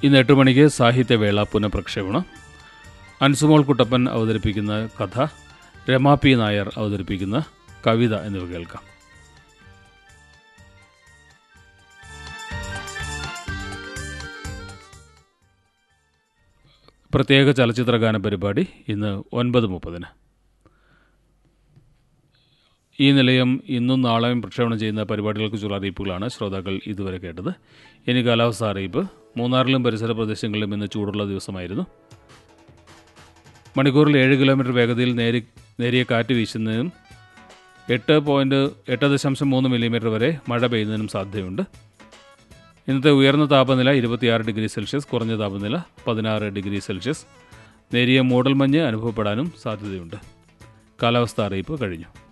ഇന്ന് എട്ട് മണിക്ക് സാഹിത്യവേള പുനഃപ്രക്ഷേപണം അൻസുമോൾ കുട്ടപ്പൻ അവതരിപ്പിക്കുന്ന കഥ രമാ പി നായർ അവതരിപ്പിക്കുന്ന കവിത എന്നിവ കേൾക്കാം പ്രത്യേക ചലച്ചിത്രഗാന പരിപാടി ഇന്ന് ഒൻപത് മുപ്പതിന് ഈ നിലയം ഇന്നും നാളെയും പ്രക്ഷേപണം ചെയ്യുന്ന പരിപാടികളെക്കുറിച്ചുള്ള അറിയിപ്പുകളാണ് ശ്രോതാക്കൾ ഇതുവരെ കേട്ടത് ഇനി കാലാവസ്ഥ അറിയിപ്പ് മൂന്നാറിലും പരിസര പ്രദേശങ്ങളിലും ഇന്ന് ചൂടുള്ള ദിവസമായിരുന്നു മണിക്കൂറിൽ ഏഴ് കിലോമീറ്റർ വേഗതയിൽ നേരി നേരിയ കാറ്റ് വീശുന്നതിനും എട്ട് പോയിൻറ്റ് എട്ട് ദശാംശം മൂന്ന് മില്ലിമീറ്റർ വരെ മഴ പെയ്യുന്നതിനും സാധ്യതയുണ്ട് ഇന്നത്തെ ഉയർന്ന താപനില ഇരുപത്തിയാറ് ഡിഗ്രി സെൽഷ്യസ് കുറഞ്ഞ താപനില പതിനാറ് ഡിഗ്രി സെൽഷ്യസ് നേരിയ മൂടൽമഞ്ഞ് അനുഭവപ്പെടാനും സാധ്യതയുണ്ട് കാലാവസ്ഥ അറിയിപ്പ് കഴിഞ്ഞു